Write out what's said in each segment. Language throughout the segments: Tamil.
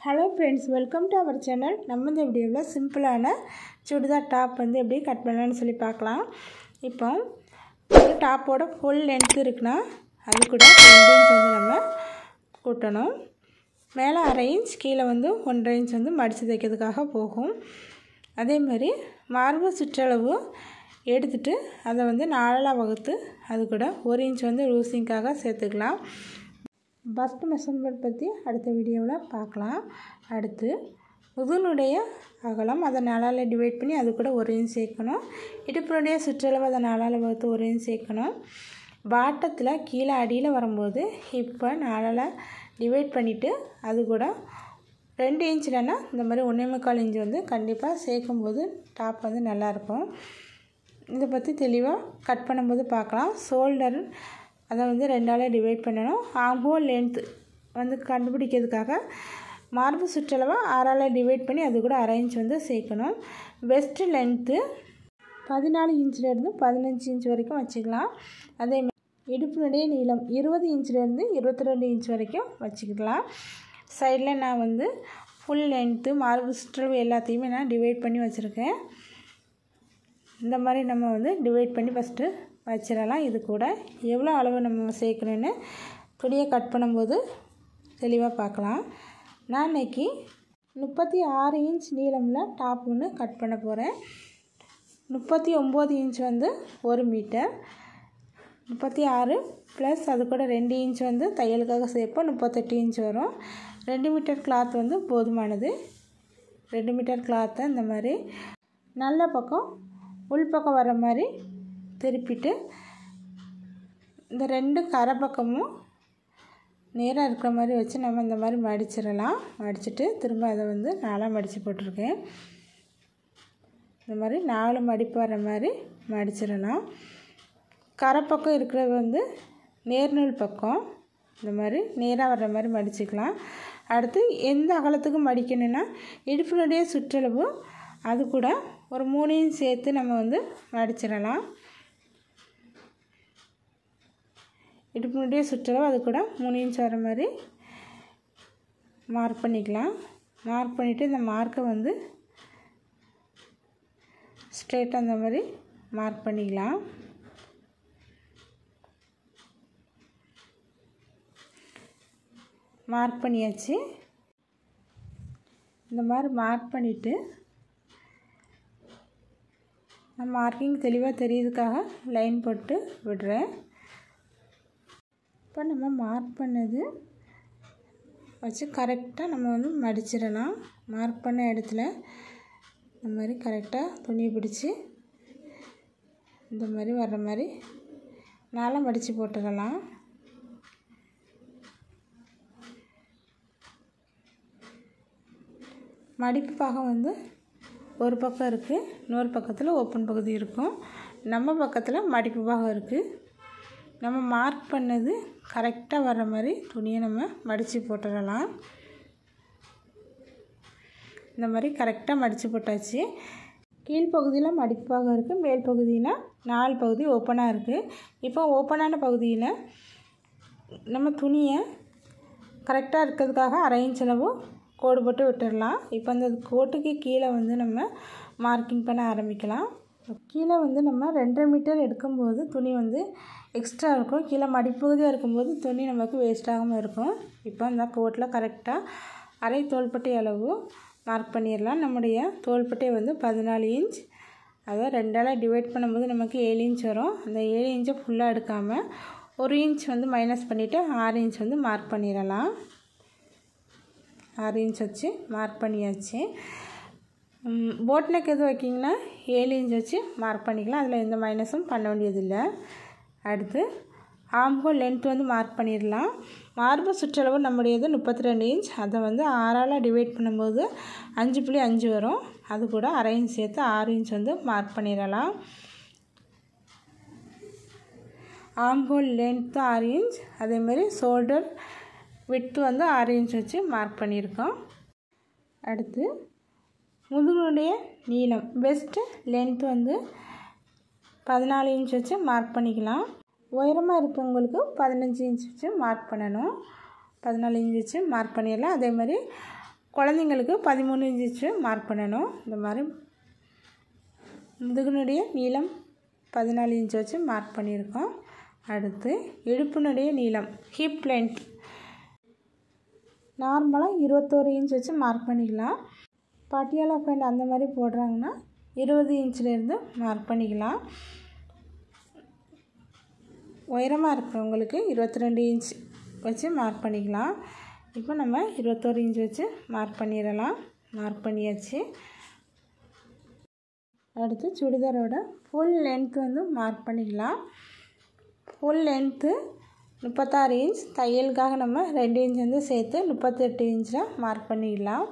hello friends welcome to our channel நம்ம இந்த வீடியோவில் சிம்பிளான சுடிதார் டாப் வந்து எப்படி கட் பண்ணலாம்னு சொல்லி பார்க்கலாம் இப்போ ஒரு டாப்போட ஃபுல் லென்த் இருக்குன்னா அது கூட ரெண்டு இன்ச் வந்து நம்ம கூட்டணும் மேலே அரை இன்ச் கீழே வந்து ஒன்றரை இன்ச் வந்து மடித்து தைக்கிறதுக்காக போகும் அதே மாதிரி மார்பு சுற்றளவு எடுத்துட்டு அதை வந்து நாலாக வகுத்து அது கூட ஒரு இன்ச் வந்து லூசிங்காக சேர்த்துக்கலாம் பஸ்ட் மெஷர்மெண்ட் பற்றி அடுத்த வீடியோவில் பார்க்கலாம் அடுத்து முதுனுடைய அகலம் அதை நாலால் டிவைட் பண்ணி அது கூட ஒரு இன்ச் சேர்க்கணும் இடுப்பினுடைய சுற்றளவு அதை நாலால் வகுத்து ஒரு இன்ச் சேர்க்கணும் பாட்டத்தில் கீழே அடியில் வரும்போது இப்போ நாலால் டிவைட் பண்ணிவிட்டு அது கூட ரெண்டு இன்ச் இல்லைன்னா இந்த மாதிரி ஒன்றே முக்கால் இன்ச் வந்து கண்டிப்பாக சேர்க்கும்போது டாப் வந்து நல்லாயிருக்கும் இதை பற்றி தெளிவாக கட் பண்ணும்போது பார்க்கலாம் ஷோல்டர் அதை வந்து ரெண்டால் டிவைட் பண்ணணும் ஆம்போல் லென்த்து வந்து கண்டுபிடிக்கிறதுக்காக மார்பு சுற்றளவை ஆறால் டிவைட் பண்ணி அது கூட அரை இன்ச் வந்து சேர்க்கணும் பெஸ்ட்டு லென்த்து பதினாலு இன்ச்சிலேருந்து பதினஞ்சு இன்ச் வரைக்கும் வச்சுக்கலாம் அதே இடுப்பினுடைய நீளம் இருபது இன்ச்சிலேருந்து இருபத்தி ரெண்டு இன்ச் வரைக்கும் வச்சுக்கலாம் சைடில் நான் வந்து ஃபுல் லென்த்து மார்பு சுற்றளவு எல்லாத்தையுமே நான் டிவைட் பண்ணி வச்சுருக்கேன் இந்த மாதிரி நம்ம வந்து டிவைட் பண்ணி ஃபஸ்ட்டு வச்சிடலாம் இது கூட எவ்வளோ அளவு நம்ம சேர்க்கணுன்னு துணியை கட் பண்ணும்போது தெளிவாக பார்க்கலாம் நான் இன்றைக்கி முப்பத்தி ஆறு இன்ச் நீளமில் டாப் ஒன்று கட் பண்ண போகிறேன் முப்பத்தி ஒம்பது இன்ச் வந்து ஒரு மீட்டர் முப்பத்தி ஆறு ப்ளஸ் அது கூட ரெண்டு இன்ச் வந்து தையலுக்காக சேர்ப்போம் முப்பத்தெட்டு இன்ச் வரும் ரெண்டு மீட்டர் கிளாத் வந்து போதுமானது ரெண்டு மீட்டர் கிளாத்தை இந்த மாதிரி நல்ல பக்கம் உள்பக்கம் வர மாதிரி திருப்பிட்டு இந்த ரெண்டு கரை பக்கமும் நேராக இருக்கிற மாதிரி வச்சு நம்ம இந்த மாதிரி மடிச்சிடலாம் மடிச்சுட்டு திரும்ப அதை வந்து நாலாக மடித்து போட்டிருக்கேன் இந்த மாதிரி நாலு மடிப்பு வர மாதிரி மடிச்சிடலாம் கரை பக்கம் இருக்கிறது வந்து நேர்நூல் பக்கம் இந்த மாதிரி நேராக வர்ற மாதிரி மடிச்சுக்கலாம் அடுத்து எந்த அகலத்துக்கு மடிக்கணும்னா இடுப்பினுடைய சுற்றளவு அது கூட ஒரு மூணையும் சேர்த்து நம்ம வந்து மடிச்சிடலாம் இடுப்பினுடைய சுற்றளவு அது கூட மூணு இன்ச் வர மாதிரி மார்க் பண்ணிக்கலாம் மார்க் பண்ணிவிட்டு இந்த மார்க்கை வந்து ஸ்ட்ரெயிட்டாக அந்த மாதிரி மார்க் பண்ணிக்கலாம் மார்க் பண்ணியாச்சு இந்த மாதிரி மார்க் பண்ணிவிட்டு நான் மார்க்கிங் தெளிவாக தெரியுதுக்காக லைன் போட்டு விடுறேன் இப்போ நம்ம மார்க் பண்ணது வச்சு கரெக்டாக நம்ம வந்து மடிச்சிடலாம் மார்க் பண்ண இடத்துல இந்த மாதிரி கரெக்டாக துணியை பிடிச்சி இந்த மாதிரி வர்ற மாதிரி நாளாக மடித்து போட்டுடலாம் மடிப்பு பாகம் வந்து ஒரு பக்கம் இருக்குது இன்னொரு பக்கத்தில் ஓப்பன் பகுதி இருக்கும் நம்ம பக்கத்தில் மடிப்பு பாகம் இருக்குது நம்ம மார்க் பண்ணது கரெக்டாக வர்ற மாதிரி துணியை நம்ம மடித்து போட்டுடலாம் இந்த மாதிரி கரெக்டாக மடித்து போட்டாச்சு கீழ்ப்பகுதியில் மடிப்பாக இருக்குது மேல் பகுதியில் நாலு பகுதி ஓப்பனாக இருக்குது இப்போ ஓப்பனான பகுதியில் நம்ம துணியை கரெக்டாக இருக்கிறதுக்காக அரை இன்ச் அளவு கோடு போட்டு விட்டுடலாம் இப்போ அந்த கோட்டுக்கு கீழே வந்து நம்ம மார்க்கிங் பண்ண ஆரம்பிக்கலாம் கீழே வந்து நம்ம ரெண்டரை மீட்டர் எடுக்கும்போது துணி வந்து எக்ஸ்ட்ரா இருக்கும் கீழே மடிப்பகுதியாக இருக்கும்போது துணி நமக்கு வேஸ்ட் ஆகாமல் இருக்கும் இப்போ அந்த கோட்டில் கரெக்டாக அரை தோள்பட்டை அளவு மார்க் பண்ணிடலாம் நம்முடைய தோள்பட்டை வந்து பதினாலு இன்ச் அதை ரெண்டால் டிவைட் பண்ணும்போது நமக்கு ஏழு இன்ச் வரும் அந்த ஏழு இன்ச்சை ஃபுல்லாக எடுக்காமல் ஒரு இன்ச் வந்து மைனஸ் பண்ணிவிட்டு ஆறு இன்ச் வந்து மார்க் பண்ணிடலாம் ஆறு இன்ச் வச்சு மார்க் பண்ணியாச்சு போட் நெக் எது வைக்கிங்கன்னா ஏழு இன்ச் வச்சு மார்க் பண்ணிக்கலாம் அதில் எந்த மைனஸும் பண்ண வேண்டியதில்லை அடுத்து ஆம்ஹோல் லென்த் வந்து மார்க் பண்ணிடலாம் மார்பு சுற்றளவு நம்முடையது முப்பத்தி ரெண்டு இன்ச் அதை வந்து ஆறால் டிவைட் பண்ணும்போது அஞ்சு புள்ளி அஞ்சு வரும் அது கூட அரை இன்ச் சேர்த்து ஆறு இன்ச் வந்து மார்க் பண்ணிடலாம் ஆம்ஹோல் லென்த்து ஆறு இன்ச் அதேமாதிரி ஷோல்டர் விட்டு வந்து ஆறு இன்ச் வச்சு மார்க் பண்ணியிருக்கோம் அடுத்து முதுகுடைய நீளம் பெஸ்ட்டு லென்த் வந்து பதினாலு இன்ச் வச்சு மார்க் பண்ணிக்கலாம் உயரமாக இருக்கவங்களுக்கு பதினஞ்சு இன்ச் வச்சு மார்க் பண்ணணும் பதினாலு இன்ச் வச்சு மார்க் பண்ணிடலாம் அதே மாதிரி குழந்தைங்களுக்கு பதிமூணு இன்ச் வச்சு மார்க் பண்ணணும் இந்த மாதிரி முதுகுனுடைய நீளம் பதினாலு இன்ச் வச்சு மார்க் பண்ணியிருக்கோம் அடுத்து இடுப்பினுடைய நீளம் ஹிப் லென்த் நார்மலாக இருபத்தோரு இன்ச் வச்சு மார்க் பண்ணிக்கலாம் பட்டியாலா பேண்ட் அந்த மாதிரி போடுறாங்கன்னா இருபது இன்ச்லேருந்து மார்க் பண்ணிக்கலாம் உயரமாக இருக்கிறவங்களுக்கு இருபத்தி ரெண்டு இன்ச் வச்சு மார்க் பண்ணிக்கலாம் இப்போ நம்ம இருபத்தோரு இன்ச் வச்சு மார்க் பண்ணிடலாம் மார்க் பண்ணியாச்சு அடுத்து சுடிதாரோட ஃபுல் லென்த் வந்து மார்க் பண்ணிக்கலாம் ஃபுல் லென்த்து முப்பத்தாறு இன்ச் தையலுக்காக நம்ம ரெண்டு இன்ச் வந்து சேர்த்து முப்பத்தெட்டு இன்ச்சில் மார்க் பண்ணிக்கலாம்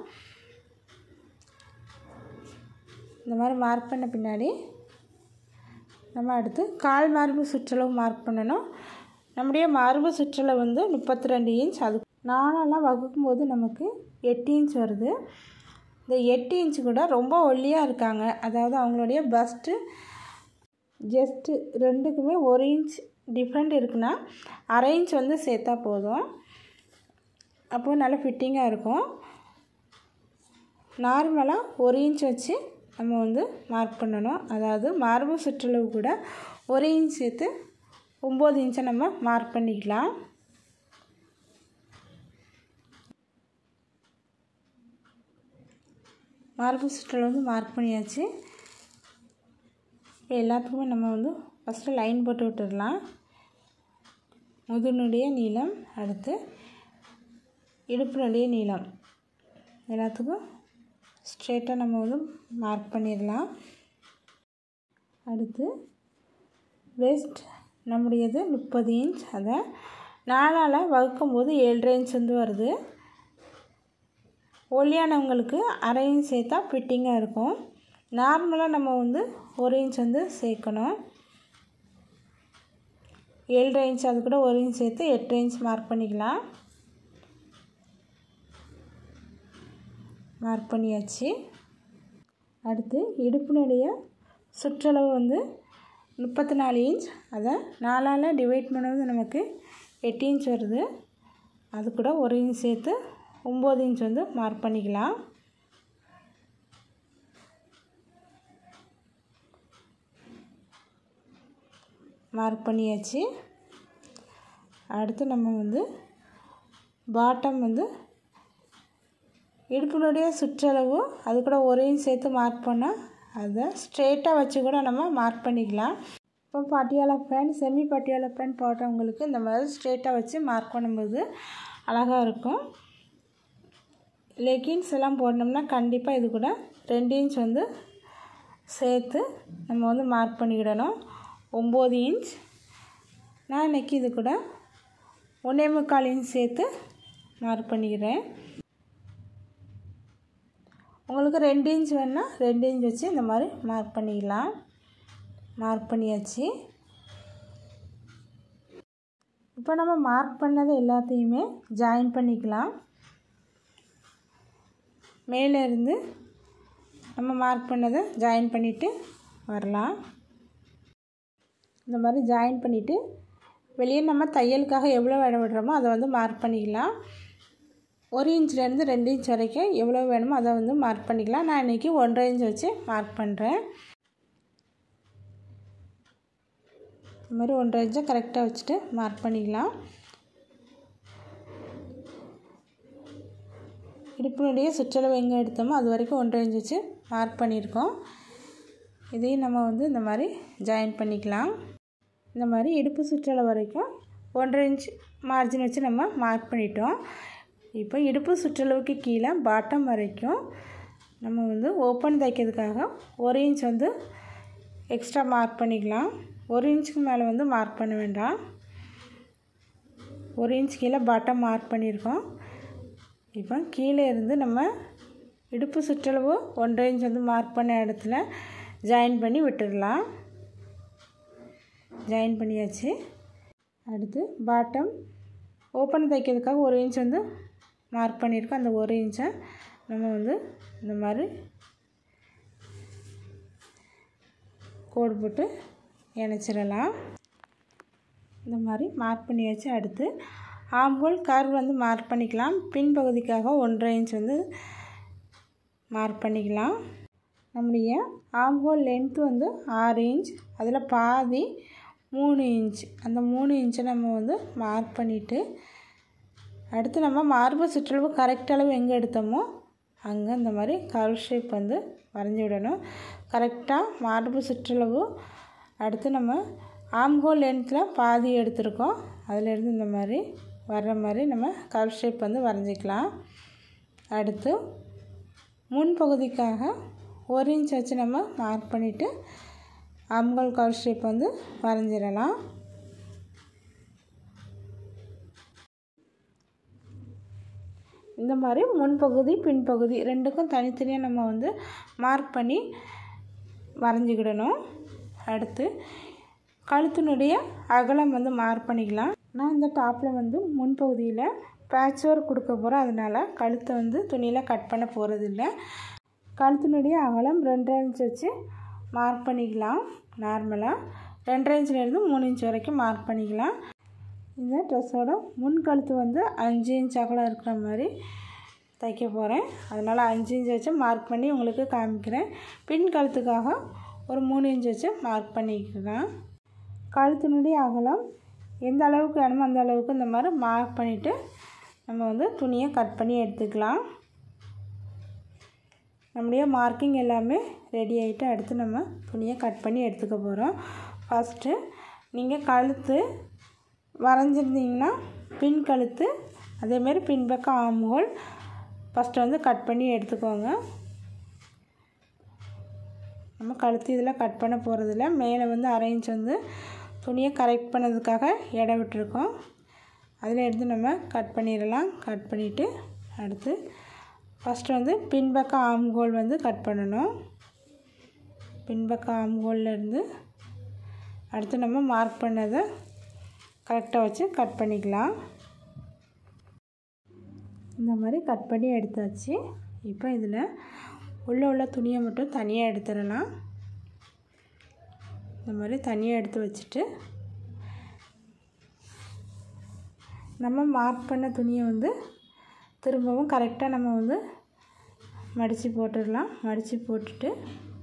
இந்த மாதிரி மார்க் பண்ண பின்னாடி நம்ம அடுத்து கால் மார்பு சுற்றளவு மார்க் பண்ணணும் நம்முடைய மார்பு சுற்றளவு வந்து முப்பத்தி ரெண்டு இன்ச் அது நானெல்லாம் வகுக்கும்போது நமக்கு எட்டு இன்ச் வருது இந்த எட்டு இன்ச் கூட ரொம்ப ஒல்லியாக இருக்காங்க அதாவது அவங்களுடைய பஸ்ட்டு ஜஸ்ட்டு ரெண்டுக்குமே ஒரு இன்ச் டிஃப்ரெண்ட் இருக்குன்னா அரை இன்ச் வந்து சேர்த்தா போதும் அப்போது நல்லா ஃபிட்டிங்காக இருக்கும் நார்மலாக ஒரு இன்ச் வச்சு நம்ம வந்து மார்க் பண்ணணும் அதாவது மார்பு சுற்றளவு கூட ஒரு இன்ச் சேர்த்து ஒம்பது இன்ச்சை நம்ம மார்க் பண்ணிக்கலாம் மார்பு சுற்றளவு வந்து மார்க் பண்ணியாச்சு இப்போ எல்லாத்துக்குமே நம்ம வந்து ஃபஸ்ட்டு லைன் போட்டு விட்டுடலாம் முதுனுடைய நீளம் அடுத்து இடுப்பினுடைய நீளம் எல்லாத்துக்கும் ஸ்ட்ரெயிட்டாக நம்ம வந்து மார்க் பண்ணிடலாம் அடுத்து வெஸ்ட் நம்முடையது முப்பது இன்ச் அதை நாலால் வகுக்கும்போது ஏழரை இன்ச் வந்து வருது ஒல்லியானவங்களுக்கு அரை இன்ச் சேர்த்தா ஃபிட்டிங்காக இருக்கும் நார்மலாக நம்ம வந்து ஒரு இன்ச் வந்து சேர்க்கணும் ஏழரை இன்ச் அது கூட ஒரு இன்ச் சேர்த்து எட்டு இன்ச் மார்க் பண்ணிக்கலாம் மார்க் பண்ணியாச்சு அடுத்து இடுப்பினுடைய சுற்றளவு வந்து முப்பத்தி நாலு இன்ச் அதை நாலால் டிவைட் பண்ணுவது நமக்கு எட்டு இன்ச் வருது அது கூட ஒரு இன்ச் சேர்த்து ஒம்பது இன்ச் வந்து மார்க் பண்ணிக்கலாம் மார்க் பண்ணியாச்சு அடுத்து நம்ம வந்து பாட்டம் வந்து இடுப்பினுடைய சுற்றளவு அது கூட ஒரு இன்ச் சேர்த்து மார்க் பண்ணால் அதை ஸ்ட்ரெயிட்டாக வச்சு கூட நம்ம மார்க் பண்ணிக்கலாம் இப்போ Patiala pant semi Patiala pant போடுறவங்களுக்கு இந்த மாதிரி ஸ்ட்ரெயிட்டாக வச்சு மார்க் பண்ணும்போது அழகாக இருக்கும் லெகின்ஸ் எல்லாம் போடணும்னா கண்டிப்பாக இது கூட ரெண்டு இன்ச் வந்து சேர்த்து நம்ம வந்து மார்க் பண்ணிக்கிடணும் ஒம்பது இன்ச் நான் இன்றைக்கி இது கூட ஒன்றே முக்கால் இன்ச் சேர்த்து மார்க் பண்ணிக்கிறேன் உங்களுக்கு ரெண்டு இன்ச் வேணால் ரெண்டு இன்ச் வச்சு இந்த மாதிரி மார்க் பண்ணிக்கலாம் மார்க் பண்ணியாச்சு இப்போ நம்ம மார்க் பண்ணது எல்லாத்தையுமே ஜாயின் பண்ணிக்கலாம் மேலே இருந்து நம்ம மார்க் பண்ணதை ஜாயின் பண்ணிவிட்டு வரலாம் இந்த மாதிரி ஜாயின் பண்ணிவிட்டு வெளியே நம்ம தையலுக்காக எவ்வளோ இடம் விடுறோமோ அதை வந்து மார்க் பண்ணிக்கலாம் ஒரு இன்ச்லேருந்து ரெண்டு இன்ச் வரைக்கும் எவ்வளோ வேணுமோ அதை வந்து மார்க் பண்ணிக்கலாம் நான் இன்றைக்கி ஒன்றரை இன்ச் வச்சு மார்க் பண்ணுறேன் இந்த மாதிரி ஒன்றரை இன்ச்சை கரெக்டாக வச்சுட்டு மார்க் பண்ணிக்கலாம் இடுப்பினுடைய சுற்றளவு எங்கே எடுத்தோமோ அது வரைக்கும் ஒன்றரை இன்ச் வச்சு மார்க் பண்ணியிருக்கோம் இதையும் நம்ம வந்து இந்த மாதிரி ஜாயின் பண்ணிக்கலாம் இந்த மாதிரி இடுப்பு சுற்றளவு வரைக்கும் ஒன்றரை இன்ச் மார்ஜின் வச்சு நம்ம மார்க் பண்ணிட்டோம் இப்போ இடுப்பு சுற்றளவுக்கு கீழே பாட்டம் வரைக்கும் நம்ம வந்து ஓப்பன் தைக்கிறதுக்காக ஒரு இன்ச் வந்து எக்ஸ்ட்ரா மார்க் பண்ணிக்கலாம் ஒரு இன்ச்சுக்கு மேலே வந்து மார்க் பண்ண வேண்டாம் ஒரு இன்ச் கீழே பாட்டம் மார்க் பண்ணியிருக்கோம் இப்போ கீழே இருந்து நம்ம இடுப்பு சுற்றளவு ஒன்றரை இன்ச் வந்து மார்க் பண்ண இடத்துல ஜாயின் பண்ணி விட்டுடலாம் ஜாயின் பண்ணியாச்சு அடுத்து பாட்டம் ஓப்பன் தைக்கிறதுக்காக ஒரு இன்ச் வந்து மார்க் பண்ணியிருக்கோம் அந்த ஒரு இன்ச்சை நம்ம வந்து இந்த மாதிரி கோடு போட்டு இணைச்சிடலாம் இந்த மாதிரி மார்க் பண்ணியாச்சு அடுத்து ஆம்ஹோல் கர்வ் வந்து மார்க் பண்ணிக்கலாம் பின்பகுதிக்காக ஒன்றரை இன்ச் வந்து மார்க் பண்ணிக்கலாம் நம்முடைய ஆம்ஹோல் லென்த்து வந்து ஆறு இன்ச் அதில் பாதி மூணு இன்ச் அந்த மூணு இன்ச்சை நம்ம வந்து மார்க் பண்ணிவிட்டு அடுத்து நம்ம மார்பு சுற்றளவு கரெக்ட் அளவு எங்கே எடுத்தோமோ அங்கே இந்த மாதிரி கர்வ் ஷேப் வந்து வரைஞ்சி விடணும் கரெக்டாக மார்பு சுற்றளவு அடுத்து நம்ம ஆம்ஹோல் லென்த்தில் பாதி எடுத்திருக்கோம் அதிலேருந்து இந்த மாதிரி வர்ற மாதிரி நம்ம கர்வ் ஷேப் வந்து வரைஞ்சிக்கலாம் அடுத்து முன்பகுதிக்காக ஒரு இன்ச் வச்சு நம்ம மார்க் பண்ணிவிட்டு ஆம்ஹோல் கர்வ் ஷேப் வந்து வரைஞ்சிடலாம் இந்த மாதிரி முன்பகுதி பின்பகுதி ரெண்டுக்கும் தனித்தனியாக நம்ம வந்து மார்க் பண்ணி வரைஞ்சிக்கிடணும் அடுத்து கழுத்தினுடைய அகலம் வந்து மார்க் பண்ணிக்கலாம் நான் இந்த டாப்பில் வந்து முன்பகுதியில் பேட்ச் ஒர்க் கொடுக்க போகிறேன் அதனால் கழுத்தை வந்து துணியில் கட் பண்ண போகிறதில்ல கழுத்தினுடைய அகலம் ரெண்டரை இன்ச் வச்சு மார்க் பண்ணிக்கலாம் நார்மலாக ரெண்டரை இன்ச்லேருந்து மூணு இன்ச் வரைக்கும் மார்க் பண்ணிக்கலாம் இந்த ட்ரெஸ்ஸோட முன் கழுத்து வந்து அஞ்சு இன்ச் அகலம் இருக்கிற மாதிரி தைக்க போகிறேன் அதனால் அஞ்சு இன்ச் வச்சு மார்க் பண்ணி உங்களுக்கு காமிக்கிறேன் பின் கழுத்துக்காக ஒரு மூணு இன்ச் வச்சு மார்க் பண்ணிக்கலாம் கழுத்தினுடைய அகலம் எந்த அளவுக்கு வேணுமோ அந்த அளவுக்கு இந்த மாதிரி மார்க் பண்ணிவிட்டு நம்ம வந்து துணியை கட் பண்ணி எடுத்துக்கலாம் நம்முடைய மார்க்கிங் எல்லாமே ரெடி ஆகிட்டு அடுத்து நம்ம துணியை கட் பண்ணி எடுத்துக்க போகிறோம் ஃபஸ்ட்டு நீங்கள் கழுத்து வரைஞ்சிருந்தீங்கன்னா பின் கழுத்து அதேமாரி பின்பக்கம் ஆம்ஹோல் ஃபஸ்ட்டு வந்து கட் பண்ணி எடுத்துக்கோங்க நம்ம கழுத்து இதில் கட் பண்ண போகிறதில்ல மேலே வந்து அரை இன்ச் வந்து துணியை கரெக்ட் பண்ணதுக்காக இடம் விட்டுருக்கோம் அதில் எடுத்து நம்ம கட் பண்ணிடலாம் கட் பண்ணிவிட்டு அடுத்து ஃபஸ்ட்டு வந்து பின்பக்கம் ஆம்ஹோல் வந்து கட் பண்ணணும் பின்பக்கம் ஆம்ஹோல்லேருந்து அடுத்து நம்ம மார்க் பண்ணதை கரெக்டாக வச்சு கட் பண்ணிக்கலாம் இந்த மாதிரி கட் பண்ணி எடுத்தாச்சு இப்போ இதில் உள்ளே உள்ள துணியை மட்டும் தனியாக எடுத்துடலாம் இந்த மாதிரி தனியாக எடுத்து வச்சுட்டு நம்ம மார்க் பண்ண துணியை வந்து திரும்பவும் கரெக்டாக நம்ம வந்து மடித்து போட்டுடலாம் மடித்து போட்டுட்டு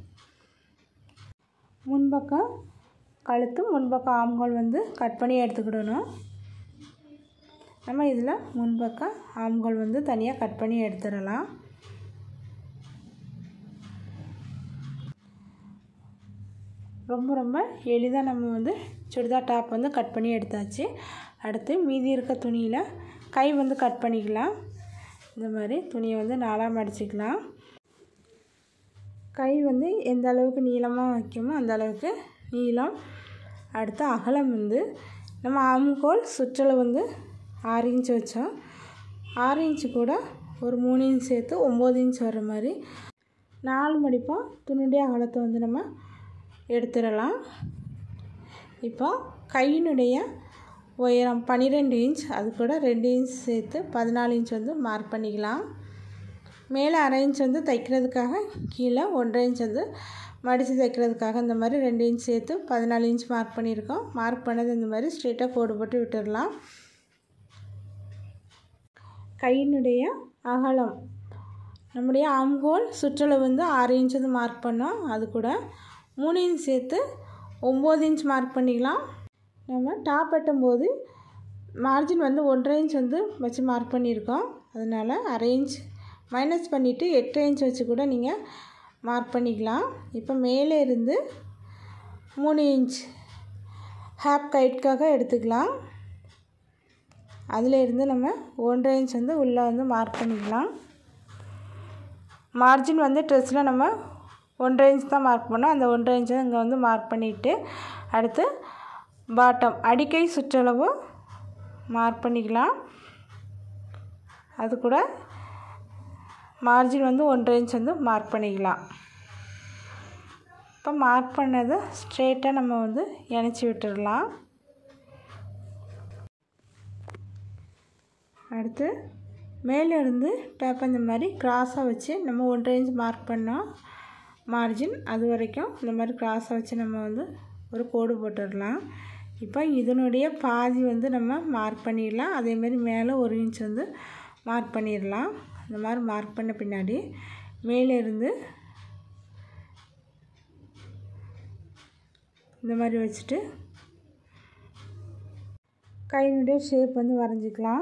முன்பக்கம் கழுத்து முன்பக்கம் ஆம்ஹோல் வந்து கட் பண்ணி எடுத்துக்கிடணும் நம்ம இதில் முன்பக்கம் ஆம்ஹோல் வந்து தனியாக கட் பண்ணி எடுத்துடலாம் ரொம்ப ரொம்ப எளிதாக நம்ம வந்து சுடிதார் டாப் வந்து கட் பண்ணி எடுத்தாச்சு அடுத்து மீதி இருக்க துணியில் கை வந்து கட் பண்ணிக்கலாம் இந்த மாதிரி துணியை வந்து நாலாக மடிச்சிக்கலாம் கை வந்து எந்த அளவுக்கு நீளமாக வைக்குமோ அந்த அளவுக்கு நீளம் அடுத்து அகலம் வந்து நம்ம ஆம்கோல் சுற்றளவு வந்து ஆறு இன்ச் வச்சோம் ஆறு இன்ச்சு கூட ஒரு மூணு இன்ச் சேர்த்து ஒம்பது இன்ச் வர மாதிரி நாலு மடிப்பாக துணியுடைய அகலத்தை வந்து நம்ம எடுத்துடலாம் இப்போ கையினுடைய உயரம் பன்னிரெண்டு இன்ச் அது கூட ரெண்டு இன்ச் சேர்த்து பதினாலு இன்ச் வந்து மார்க் பண்ணிக்கலாம் மேலே அரை இன்ச் வந்து தைக்கிறதுக்காக கீழே ஒன்றரை இன்ச் வந்து மடித்து தைக்கிறதுக்காக இந்த மாதிரி ரெண்டு இன்ச் சேர்த்து பதினாலு இன்ச் மார்க் பண்ணியிருக்கோம் மார்க் பண்ணது இந்த மாதிரி ஸ்ட்ரெயிட்டாக கோடு போட்டு விட்டுடலாம் கையினுடைய அகலம் நம்முடைய ஆம்ஹோல் சுற்றளவு வந்து ஆறு இன்ச் வந்து மார்க் பண்ணோம் அது கூட மூணு இன்ச் சேர்த்து ஒம்பது இன்ச் மார்க் பண்ணிக்கலாம் நம்ம டாப் வெட்டும்போது மார்ஜின் வந்து ஒன்றரை இன்ச் வந்து வச்சு மார்க் பண்ணியிருக்கோம் அதனால் அரை இன்ச் மைனஸ் பண்ணிவிட்டு எட்டு இன்ச் வச்சு கூட நீங்கள் மார்க் பண்ணிக்கலாம் இப்போ மேலே இருந்து மூணு இன்ச் ஹேப் கைட்காக எடுத்துக்கலாம் அதில் இருந்து நம்ம ஒன்றரை இன்ச் வந்து உள்ளே வந்து மார்க் பண்ணிக்கலாம் மார்ஜின் வந்து ட்ரெஸ்ஸில் நம்ம ஒன்றரை இன்ச் தான் மார்க் பண்ணோம் அந்த ஒன்றரை இன்ச் இங்கே வந்து மார்க் பண்ணிவிட்டு அடுத்து பாட்டம் அடிக்கை சுற்றளவு மார்க் பண்ணிக்கலாம் அது கூட மார்ஜின் வந்து ஒன்றரை இன்ச் வந்து மார்க் பண்ணிக்கலாம் இப்போ மார்க் பண்ணதை ஸ்ட்ரெயிட்டாக நம்ம வந்து இணைச்சி விட்டுடலாம் அடுத்து மேலே இருந்து டேப் இந்த மாதிரி க்ராஸாக வச்சு நம்ம ஒன்றரை இன்ச் மார்க் பண்ணோம் மார்ஜின் அது வரைக்கும் இந்த மாதிரி க்ராஸாக வச்சு நம்ம வந்து ஒரு கோடு போட்டுடலாம் இப்போ இதனுடைய பாதி வந்து நம்ம மார்க் பண்ணிடலாம் அதேமாரி மேலே ஒரு இன்ச் வந்து மார்க் பண்ணிடலாம் இந்த மாதிரி மார்க் பண்ண பின்னாடி மேலே இருந்து இந்த மாதிரி வச்சுட்டு கையினுடைய ஷேப் வந்து வரைஞ்சிக்கலாம்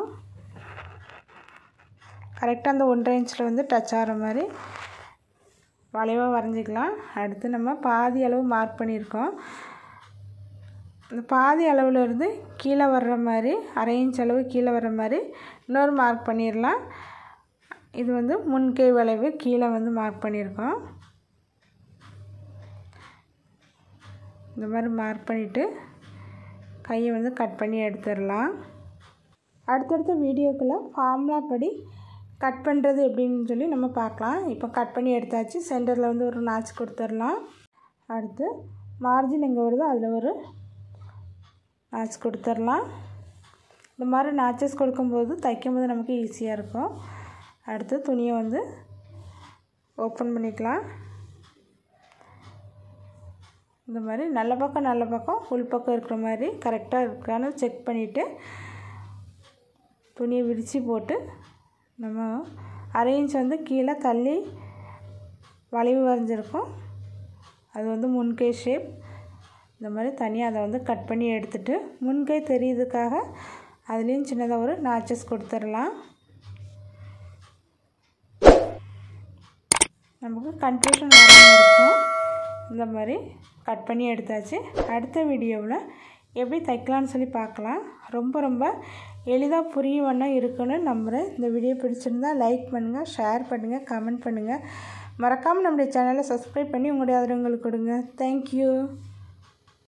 கரெக்டாக அந்த ஒன்றரை இன்ச்சில் வந்து டச் ஆகிற மாதிரி வளைவாக வரைஞ்சிக்கலாம் அடுத்து நம்ம பாதி அளவு மார்க் பண்ணியிருக்கோம் இந்த பாதி அளவில் இருந்து கீழே வர்ற மாதிரி அரை இன்ச் அளவு கீழே வர்ற மாதிரி இன்னொரு மார்க் பண்ணிடலாம் இது வந்து முன்கை வளைவு கீழே வந்து மார்க் பண்ணியிருக்கோம் இந்த மாதிரி மார்க் பண்ணிவிட்டு கையை வந்து கட் பண்ணி எடுத்துடலாம் அடுத்தடுத்த வீடியோக்குள்ளே ஃபார்முலா படி கட் பண்ணுறது எப்படின்னு சொல்லி நம்ம பார்க்கலாம் இப்போ கட் பண்ணி எடுத்தாச்சு சென்டரில் வந்து ஒரு நாச் கொடுத்துடலாம் அடுத்து மார்ஜின் எங்கே வருதோ அதில் ஒரு நாச் கொடுத்துடலாம் இந்த மாதிரி நாச்சஸ் கொடுக்கும்போது தைக்கும்போது நமக்கு ஈஸியாக இருக்கும் அடுத்து துணியை வந்து ஓப்பன் பண்ணிக்கலாம் இந்த மாதிரி நல்ல பக்கம் நல்ல பக்கம் உள் பக்கம் இருக்கிற மாதிரி கரெக்டாக இருக்கான்னு செக் பண்ணிவிட்டு துணியை விரித்து போட்டு நம்ம அரை இன்ச் வந்து கீழே தள்ளி வளைவு வரைஞ்சிருக்கோம் அது வந்து முன்கை ஷேப் இந்த மாதிரி தனியாக அதை வந்து கட் பண்ணி எடுத்துட்டு முன்கை தெரியுதுக்காக அதுலேயும் சின்னதாக ஒரு நாச்சஸ் கொடுத்துடலாம் நமக்கு கன்ஃபியூஷன் வராமல் இருக்கும் இந்த மாதிரி கட் பண்ணி எடுத்தாச்சு அடுத்த வீடியோவில் எப்படி தைக்கலான்னு சொல்லி பார்க்கலாம் ரொம்ப ரொம்ப எளிதாக புரியும் வண்ணம் இருக்குன்னு நம்புகிறேன் இந்த வீடியோ பிடிச்சிருந்தா லைக் பண்ணுங்கள் ஷேர் பண்ணுங்கள் கமெண்ட் பண்ணுங்கள் மறக்காமல் நம்முடைய சேனலை சப்ஸ்கிரைப் பண்ணி உங்களுடைய ஆதரவுங்களுக்கு கொடுங்க தேங்க்யூ